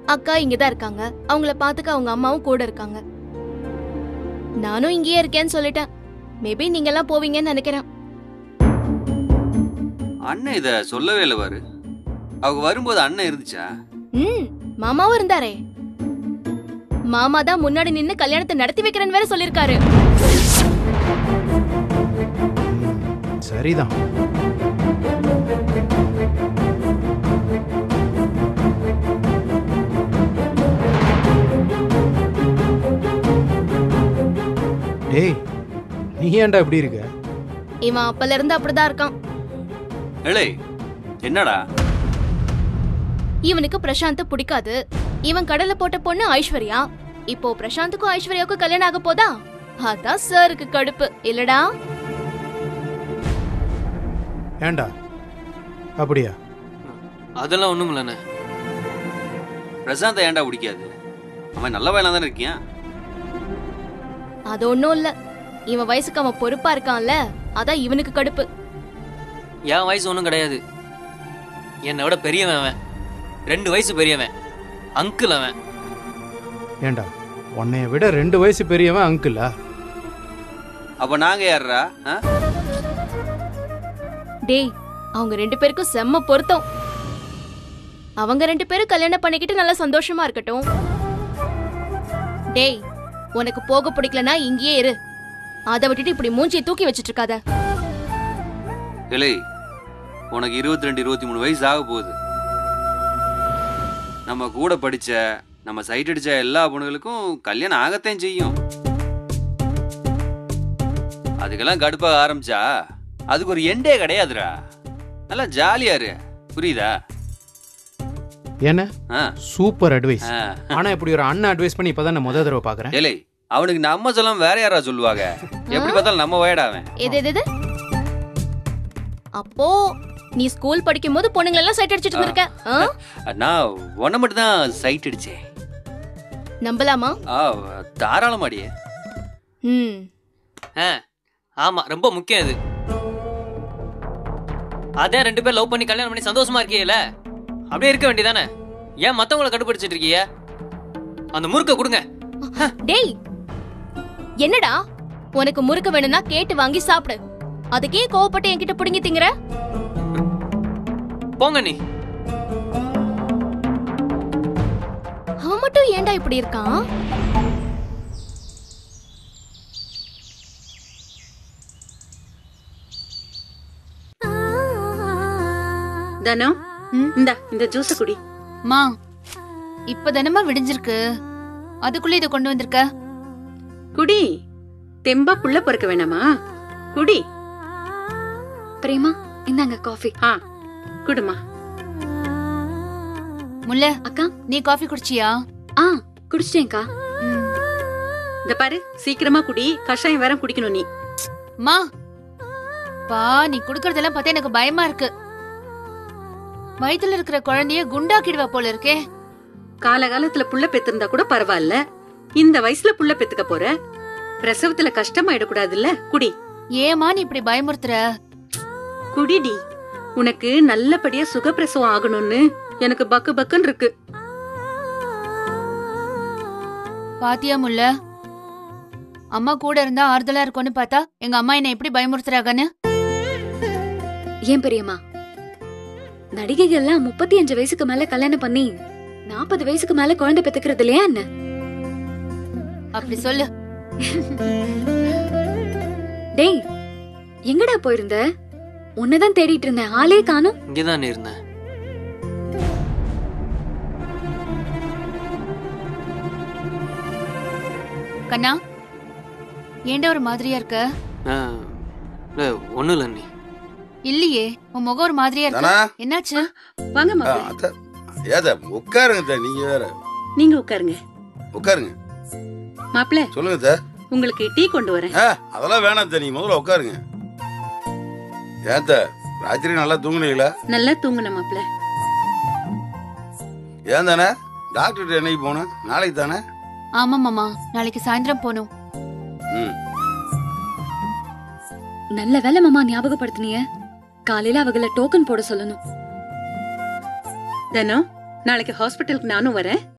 அக்கா இங்கதான் இருக்காங்க அவங்கள பாத்துக்க அவங்க அம்மாவும் கூட இருக்காங்க நானும் இங்கேயே இருக்கேன்னு சொல்லிட்டேன் மேபி நீங்க எல்லாம் போவீங்கன்னு நினைக்கிறேன் அண்ணன் இத சொல்லவே இல்லை பாரு அவங்க வரும்போது அண்ணன் இருந்துச்சா ம் மாமாவும் இருந்தாரே மாமா தான் முன்னாடி நின்னு கல்யாணத்தை நடத்தி வைக்கிறேன்னு வேற சொல்லிருக்காரு சரிதான் டேய் நீ ஏன்டா இப்படி இருக்க இவன் அப்பல இருந்து அப்படிதான் இருக்கான் ஏலே என்னடா இவனுக்கு பிரசாந்த் பிடிக்காது இவன் கடல்ல போட்ட பொண்ணு ஐஸ்வர்யா இப்போ பிரசாந்துக்கும் ஐஸ்வர்யாவுக்கும் கல்யாணம் ஆக போதா அதான் சாருக்கு கடுப்பு இல்லடா ஏன்டா அப்படியா அதெல்லாம் ஒண்ணும் இல்லைண்ணே பிரசாந்தை ஏன்டா பிடிக்காது அவன் நல்ல வயலா தானே இருக்கியான் அது ஒண்ணும் இல்ல இவன் வயசுக்கு அவன் பொறுப்பா இருக்கான்ல அதான் இவனுக்கு கடுப்பு என் வயசு ஒன்றும் கிடையாது என்னை விட பெரியவன் அவன் ரெண்டு வயசு பெரியவன் அங்கிள் அவன் ஏன்டா உன்னைய விட ரெண்டு வயசு பெரியவன் அங்கிளா அப்ப நாங்க யாருடா ஆ? டேய் அவங்க ரெண்டு பேருக்கும் செம்ம பொருத்தம் அவங்க ரெண்டு பேரும் கல்யாணம் பண்ணிக்கிட்டு நல்லா சந்தோஷமா இருக்கட்டும் டேய் உனக்கு போக பிடிக்கலனா இங்கேயே இரு அதை விட்டுட்டு இப்படி மூஞ்சியை தூக்கி வச்சிட்டு இருக்காத ஏலே உனக்கு இருபத்தி ரெண்டு இருபத்தி மூணு வயசு ஆக போகுது நம்ம கூட படிச்ச நம்ம சைட் அடிச்ச எல்லா பொண்ணுகளுக்கும் கல்யாணம் ஆகத்தான் செய்யும் அதுக்கெல்லாம் கடுப்பாக ஆரம்பிச்சா அதுக்கு ஒரு எண்டே கிடையாதுடா நல்லா ஜாலியா இரு புரியுதா என்ன ஆ சூப்பர் அட்வைஸ் ஆ. ஆனா இப்படி ஒரு அண்ணன் அட்வைஸ் பண்ணி இப்பதான் நான் முத தடவை பாக்குறேன் ஏலே அவனுக்கு நம்ம சொல்லாம வேற யாரா சொல்லுவாங்க எப்படி பார்த்தாலும் நம்ம வயடாவன் எது எது எது அப்போ நீ ஸ்கூல் படிக்கும் போது பொண்ணுங்களை எல்லாம் சைட் அடிச்சிட்டு இருந்திருக்க ஆ? நான் உன்னை மட்டும் தான் சைட் அடிச்சேன் நம்பலாமா ஆ தாராளமாடியே ம் ஆ ஆமா ரொம்ப முக்கியம் இது அதே ரெண்டு பேர் லவ் பண்ணி கல்யாணம் பண்ணி சந்தோஷமா இருக்கீல அப்படியே இருக்க வேண்டியதானே ஏன் மத்தவங்கள கண்டுபிடிச்சிட்டு இருக்கீங்க அந்த முறுக்க கொடுங்க டேய் என்னடா உனக்கு முறுக்கு வேணும்னா கேட்டு வாங்கி சாப்பிடு அதுக்கே கோவப்பட்டு என்கிட்ட புடுங்கி திங்கற போங்க நீ அவன் மட்டும் ஏன்டா இப்படி இருக்கான் தனம் ம்? இந்தா இந்த ஜூஸ குடி மா இப்ப தானமா விடிஞ்சிருக்கு அதுக்குள்ள இத கொண்டு வந்திருக்க குடி தெம்பா புள்ள பொறுக்க வேணாமா குடி பிரேமா இந்தாங்க காஃபி ஆ குடுமா முல்ல அக்கா நீ காஃபி குடிச்சியா ஆ குடிச்சிட்டேன்க்கா இந்த பாரு சீக்கிரமா குடி கஷாயம் வேற குடிக்கணும் நீ மா பா நீ குடுக்கறதெல்லாம் பார்த்தா எனக்கு பயமா இருக்கு வயித்துல இருக்கிற குழந்தைய குண்டாக்கிடுவ போல இருக்கே காலகாலத்துல புள்ள பெத்திருந்தா கூட பரவாயில்ல இந்த வயசுல புள்ள பெத்துக்க போற பிரசவத்துல கஷ்டமாயிடக்கூடாதுல்ல குடி ஏமா நீ இப்படி பயமுறுத்துற குடிடி உனக்கு நல்லபடியா சுகப்பிரசவம் ஆகணும்னு எனக்கு பக்கு பக்குன்னு இருக்கு பாத்தியா முல்ல அம்மா கூட இருந்தா ஆறுதலா இருக்கும்னு பார்த்தா எங்க அம்மா என்ன எப்படி பயமுறுத்துறாங்கன்னு ஏன் பெரியம்மா நடிகைகள்லாம் முப்பத்தி அஞ்சு வயசுக்கு மேல கல்யாணம் பண்ணி நாற்பது வயசுக்கு மேல குழந்தை பெத்துக்கிறது இல்லையா என்ன அப்படி சொல்லு டேய் எங்கடா போயிருந்த உன்னதான் தேடிட்டு இருந்தேன் ஆளே காணும் இங்கதான் இருந்தேன் கண்ணா ஏன்டா ஒரு மாதிரியா இருக்க ஒன்னும் இல்லை நீ இல்லையே உன் முகம் ஒரு மாதிரியா தானா இருக்கு என்னாச்சு வாங்க ஆ, மாப்பிள்ள அத்தை. ஏதா உட்காருங்க அத்தை, நீங்க வேற நீங்க உட்காருங்க உட்காருங்க மாப்பிள்ள சொல்லுங்க அத்தை. உங்களுக்கு டீ கொண்டு வரேன் ஆ அதெல்லாம் வேணாம் அத்தை, நீங்க முதல்ல உட்காருங்க ஏத்த ராத்திரி நல்லா தூங்குனீங்களா நல்லா தூங்குன மாப்பிள்ள ஏன் தானே டாக்டர் என்னைக்கு போனேன் நாளைக்கு தானே ஆமா மாமா நாளைக்கு சாயந்தரம் போகணும் ம் நல்ல வேலை மாமா ஞாபகப்படுத்தினிய காலையில அவங்கள டோக்கன் போட சொல்லணும் தனம் நாளைக்கு ஹாஸ்பிட்டலுக்கு நானும் வரேன்